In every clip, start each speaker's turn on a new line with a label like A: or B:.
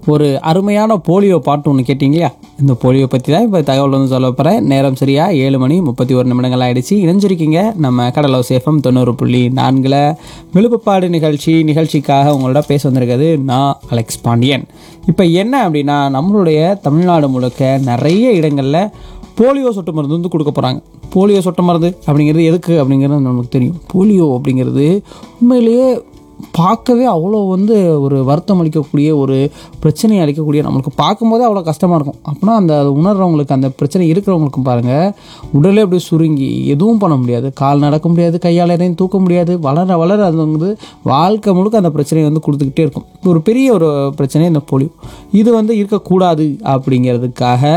A: ஒரு அருமையான போலியோ பாட்டு ஒன்று கேட்டிங்களா இந்த போலியோ பற்றி தான் இப்போ தகவல் வந்து சொல்ல போகிறேன் நேரம் சரியா ஏழு மணி முப்பத்தி ஒரு நிமிடங்கள் ஆயிடுச்சு இணைஞ்சிருக்கீங்க நம்ம கடலோ சேஃபம் தொண்ணூறு புள்ளி நான்கில் விழுப்புப்பாடு நிகழ்ச்சி நிகழ்ச்சிக்காக உங்களோட பேச வந்திருக்கிறது நான் அலெக்ஸ் பாண்டியன் இப்போ என்ன அப்படின்னா நம்மளுடைய தமிழ்நாடு முழுக்க நிறைய இடங்களில் போலியோ சொட்டு மருந்து வந்து கொடுக்க போகிறாங்க போலியோ சொட்டு மருந்து அப்படிங்கிறது எதுக்கு அப்படிங்கிறது நமக்கு தெரியும் போலியோ அப்படிங்கிறது உண்மையிலேயே பார்க்கவே அவ்வளோ வந்து ஒரு வருத்தம் அளிக்கக்கூடிய ஒரு பிரச்சனையை அளிக்கக்கூடிய நம்மளுக்கு பார்க்கும்போதே அவ்வளோ கஷ்டமாக இருக்கும் அப்படின்னா அந்த அது உணர்றவங்களுக்கு அந்த பிரச்சனை இருக்கிறவங்களுக்கும் பாருங்கள் உடலே அப்படியே சுருங்கி எதுவும் பண்ண முடியாது கால் நடக்க முடியாது கையால் எதையும் தூக்க முடியாது வளர வளர அது வந்து வாழ்க்கை முழுக்க அந்த பிரச்சனையை வந்து கொடுத்துக்கிட்டே இருக்கும் ஒரு பெரிய ஒரு பிரச்சனை இந்த போலியோ இது வந்து இருக்கக்கூடாது அப்படிங்கிறதுக்காக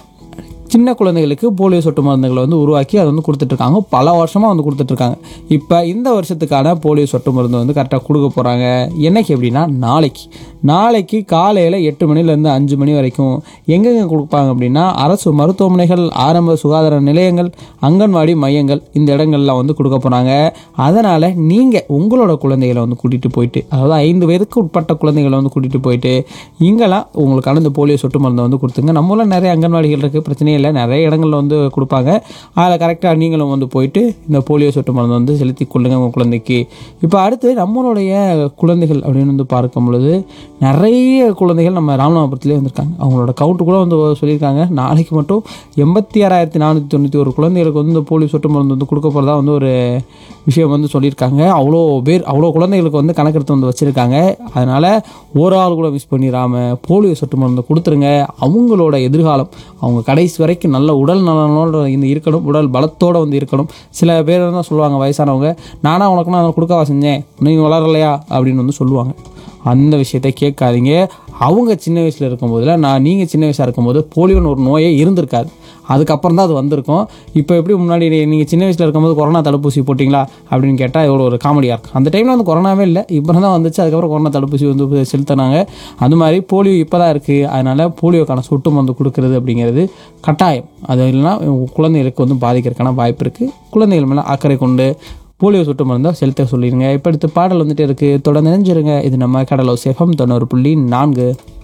A: சின்ன குழந்தைகளுக்கு போலியோ சொட்டு மருந்துகளை வந்து உருவாக்கி அதை வந்து கொடுத்துட்ருக்காங்க பல வருஷமாக வந்து கொடுத்துட்ருக்காங்க இப்போ இந்த வருஷத்துக்கான போலியோ சொட்டு மருந்து வந்து கரெக்டாக கொடுக்க போகிறாங்க என்னைக்கு அப்படின்னா நாளைக்கு நாளைக்கு காலையில் எட்டு மணிலேருந்து அஞ்சு மணி வரைக்கும் எங்கெங்கே கொடுப்பாங்க அப்படின்னா அரசு மருத்துவமனைகள் ஆரம்ப சுகாதார நிலையங்கள் அங்கன்வாடி மையங்கள் இந்த இடங்கள்லாம் வந்து கொடுக்க போகிறாங்க அதனால் நீங்கள் உங்களோட குழந்தைகளை வந்து கூட்டிகிட்டு போயிட்டு அதாவது ஐந்து வயதுக்கு உட்பட்ட குழந்தைகளை வந்து கூட்டிகிட்டு போயிட்டு இங்கெல்லாம் உங்களுக்கான இந்த போலியோ சொட்டு மருந்தை வந்து கொடுத்துங்க நம்மள நிறைய அங்கன்வாடிகள் இருக்குது பிரச்சனையே இல்லை நிறைய இடங்களில் வந்து கொடுப்பாங்க அதில் கரெக்டாக நீங்களும் வந்து போயிட்டு இந்த போலியோ சொட்டு மருந்து வந்து செலுத்தி கொள்ளுங்க உங்கள் குழந்தைக்கு இப்போ அடுத்து நம்மளுடைய குழந்தைகள் அப்படின்னு வந்து பார்க்கும் பொழுது நிறைய குழந்தைகள் நம்ம ராமநாதபுரத்துலேயே வந்திருக்காங்க அவங்களோட கவுண்ட் கூட வந்து சொல்லியிருக்காங்க நாளைக்கு மட்டும் எண்பத்தி ஆறாயிரத்தி நானூற்றி தொண்ணூற்றி ஒரு குழந்தைகளுக்கு வந்து இந்த போலியோ சொட்டு மருந்து வந்து கொடுக்க போகிறதா வந்து ஒரு விஷயம் வந்து சொல்லியிருக்காங்க அவ்வளோ பேர் அவ்வளோ குழந்தைகளுக்கு வந்து கணக்கெடுத்து வந்து வச்சுருக்காங்க அதனால் ஒரு ஆள் கூட மிஸ் பண்ணிடாம போலியோ சொட்டு மருந்து கொடுத்துருங்க அவங்களோட எதிர்காலம் அவங்க கடைசி வரைக்கும் நல்ல உடல் நலனோட இந்த இருக்கணும் உடல் பலத்தோடு வந்து இருக்கணும் சில பேர் தான் சொல்லுவாங்க வயசானவங்க நானா உனக்கு நான் கொடுக்கவா செஞ்சேன் நீங்கள் வளரலையா அப்படின்னு வந்து சொல்லுவாங்க அந்த விஷயத்தை கேட்காதீங்க அவங்க சின்ன வயசில் இருக்கும்போதில் நான் நீங்கள் சின்ன வயசாக இருக்கும்போது போலியோன்னு ஒரு நோயே இருந்திருக்காது அதுக்கப்புறம் தான் அது வந்திருக்கும் இப்போ எப்படி முன்னாடி நீங்கள் சின்ன வயசில் இருக்கும்போது கொரோனா தடுப்பூசி போட்டிங்களா அப்படின்னு கேட்டால் எவ்வளோ ஒரு காமெடியாக இருக்கும் அந்த டைமில் வந்து கொரோனாவே இல்லை இப்போ தான் வந்துச்சு அதுக்கப்புறம் கொரோனா தடுப்பூசி வந்து செலுத்தினாங்க அது மாதிரி போலியோ இப்போ தான் இருக்குது அதனால் போலியோக்கான சொட்டு மருந்து கொடுக்குறது அப்படிங்கிறது கட்டாயம் அது இல்லைன்னா குழந்தைகளுக்கு வந்து பாதிக்கிறதுக்கான வாய்ப்பு இருக்குது குழந்தைகள் மேலே அக்கறை கொண்டு போலியோ சொட்டு மருந்தை செலுத்த சொல்லிடுங்க இப்போ அடுத்து பாடல் வந்துட்டு இருக்குது தொடர்ந்து நினைஞ்சிருங்க இது நம்ம கடலோ சேஃபம் தொண்ணூறு புள்ளி நான்கு